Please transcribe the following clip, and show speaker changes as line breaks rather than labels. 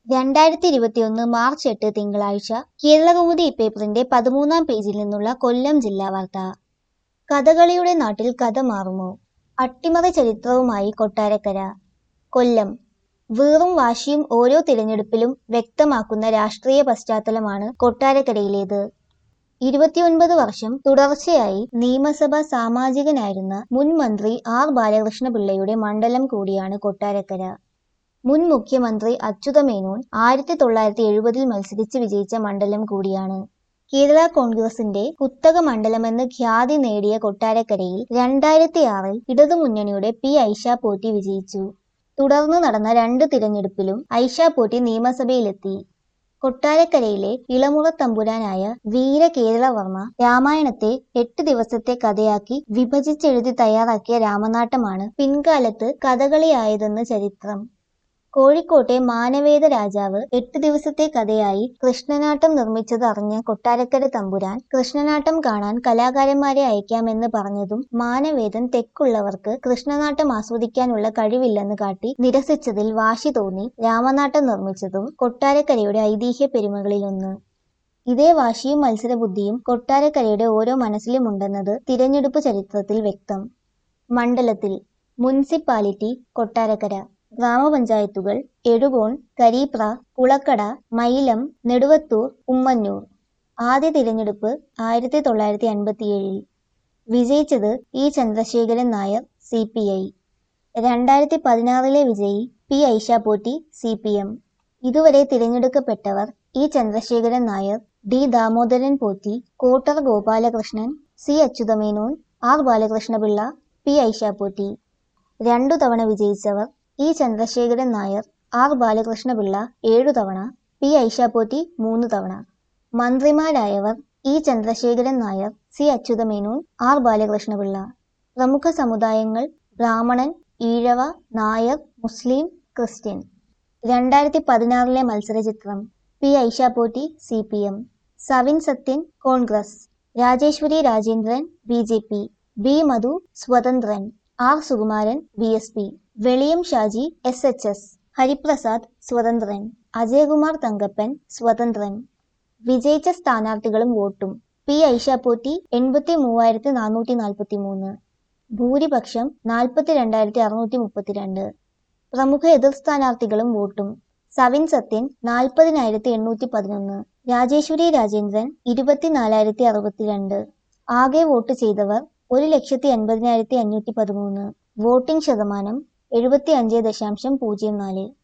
രണ്ടായിരത്തി ഇരുപത്തിയൊന്ന് മാർച്ച് എട്ട് തിങ്കളാഴ്ച കേരളകൗമുദി പേപ്പറിന്റെ പതിമൂന്നാം പേജിൽ നിന്നുള്ള കൊല്ലം ജില്ലാ വാർത്ത കഥകളിയുടെ നാട്ടിൽ കഥ മാറുമോ അട്ടിമറി ചരിത്രവുമായി കൊട്ടാരക്കര കൊല്ലം വീറും വാശിയും ഓരോ തിരഞ്ഞെടുപ്പിലും വ്യക്തമാക്കുന്ന രാഷ്ട്രീയ പശ്ചാത്തലമാണ് കൊട്ടാരക്കരയിലേത് ഇരുപത്തിയൊൻപത് വർഷം തുടർച്ചയായി നിയമസഭാ സാമാജികനായിരുന്ന മുൻ മന്ത്രി ആർ ബാലകൃഷ്ണപിള്ളയുടെ മണ്ഡലം കൂടിയാണ് കൊട്ടാരക്കര മുൻ മുഖ്യമന്ത്രി അച്യുതമേനോൻ ആയിരത്തി തൊള്ളായിരത്തി എഴുപതിൽ മത്സരിച്ച് വിജയിച്ച മണ്ഡലം കൂടിയാണ് കേരള കോൺഗ്രസിന്റെ കുത്തക മണ്ഡലമെന്ന് ഖ്യാതി നേടിയ കൊട്ടാരക്കരയിൽ രണ്ടായിരത്തി ആറിൽ ഇടതുമുന്നണിയുടെ പി ഐഷ പോറ്റി വിജയിച്ചു തുടർന്ന് നടന്ന രണ്ട് തിരഞ്ഞെടുപ്പിലും ഐഷ പോറ്റി നിയമസഭയിലെത്തി കൊട്ടാരക്കരയിലെ ഇളമുറ തമ്പുരാനായ വീര കേരളവർമ്മ രാമായണത്തെ എട്ട് ദിവസത്തെ കഥയാക്കി വിഭജിച്ചെഴുതി തയ്യാറാക്കിയ രാമനാട്ടമാണ് പിൻകാലത്ത് കഥകളിയായതെന്ന് ചരിത്രം കോഴിക്കോട്ടെ മാനവേദ രാജാവ് എട്ട് ദിവസത്തെ കഥയായി കൃഷ്ണനാട്ടം നിർമ്മിച്ചത് അറിഞ്ഞ കൊട്ടാരക്കര തമ്പുരാൻ കൃഷ്ണനാട്ടം കാണാൻ കലാകാരന്മാരെ അയക്കാമെന്ന് പറഞ്ഞതും മാനവേദൻ തെക്കുള്ളവർക്ക് കൃഷ്ണനാട്ടം ആസ്വദിക്കാനുള്ള കഴിവില്ലെന്ന് കാട്ടി നിരസിച്ചതിൽ വാശി തോന്നി രാമനാട്ടം നിർമ്മിച്ചതും കൊട്ടാരക്കരയുടെ ഐതിഹ്യ പെരുമകളിലൊന്ന് ഇതേ വാശിയും മത്സരബുദ്ധിയും കൊട്ടാരക്കരയുടെ ഓരോ മനസ്സിലുമുണ്ടെന്നത് തിരഞ്ഞെടുപ്പ് ചരിത്രത്തിൽ വ്യക്തം മണ്ഡലത്തിൽ മുനിസിപ്പാലിറ്റി കൊട്ടാരക്കര ഗ്രാമപഞ്ചായത്തുകൾ എഴുകോൺ കരീപ്ര കുളക്കട മൈലം നെടുവത്തൂർ ഉമ്മന്നൂർ ആദ്യ തിരഞ്ഞെടുപ്പ് ആയിരത്തി തൊള്ളായിരത്തി അൻപത്തിയേഴിൽ വിജയിച്ചത് E Chandrasekharan Nair C P I രണ്ടായിരത്തി പതിനാറിലെ വിജയി P Aisha Potti C P M ഇതുവരെ തിരഞ്ഞെടുക്കപ്പെട്ടവർ E Chandrasekharan Nair D Damodaran Potti Kottar Gopalakrishnan C Achuthamenon R Balakrishnapillai P Aisha Potti രണ്ടു തവണ വിജയിച്ചവർ ഇ ചന്ദ്രശേഖരൻ നായർ ആർ ബാലകൃഷ്ണപിള്ള ഏഴു തവണ പി ഐഷാപോറ്റി മൂന്ന് തവണ മന്ത്രിമാരായവർ E Chandrasekharan Nair C Achuthamenon R Balakrishnapillai പ്രമുഖ സമുദായങ്ങൾ ബ്രാഹ്മണൻ ഈഴവ നായർ മുസ്ലിം ക്രിസ്ത്യൻ രണ്ടായിരത്തി പതിനാറിലെ മത്സരചിത്രം P Aishapotti C P M Savin Sathyan Congress Rajeswari Rajendran B J P B Madhu സ്വതന്ത്രൻ R Sukumaran B S P Veliyam Shaji S H S Hariprasad സ്വതന്ത്രൻ അജയകുമാർ തങ്കപ്പൻ സ്വതന്ത്രൻ വിജയിച്ച സ്ഥാനാർത്ഥികളും വോട്ടും പി ഐഷാപോറ്റി എൺപത്തി മൂവായിരത്തി നാനൂറ്റി നാൽപ്പത്തി മൂന്ന് ഭൂരിപക്ഷം നാൽപ്പത്തി രണ്ടായിരത്തി അറുന്നൂറ്റി മുപ്പത്തിരണ്ട് പ്രമുഖ എതിർ സ്ഥാനാർത്ഥികളും വോട്ടും സവിൻ സത്യൻ നാൽപ്പതിനായിരത്തി എണ്ണൂറ്റി പതിനൊന്ന് രാജേശ്വരി രാജേന്ദ്രൻ ഇരുപത്തിനാലായിരത്തി അറുപത്തിരണ്ട് ആകെ വോട്ട് ചെയ്തവർ ഒരു ലക്ഷത്തി എൺപതിനായിരത്തി അഞ്ഞൂറ്റി പതിമൂന്ന് വോട്ടിംഗ് ശതമാനം എഴുപത്തി അഞ്ച് ദശാംശം പൂജ്യം നാല്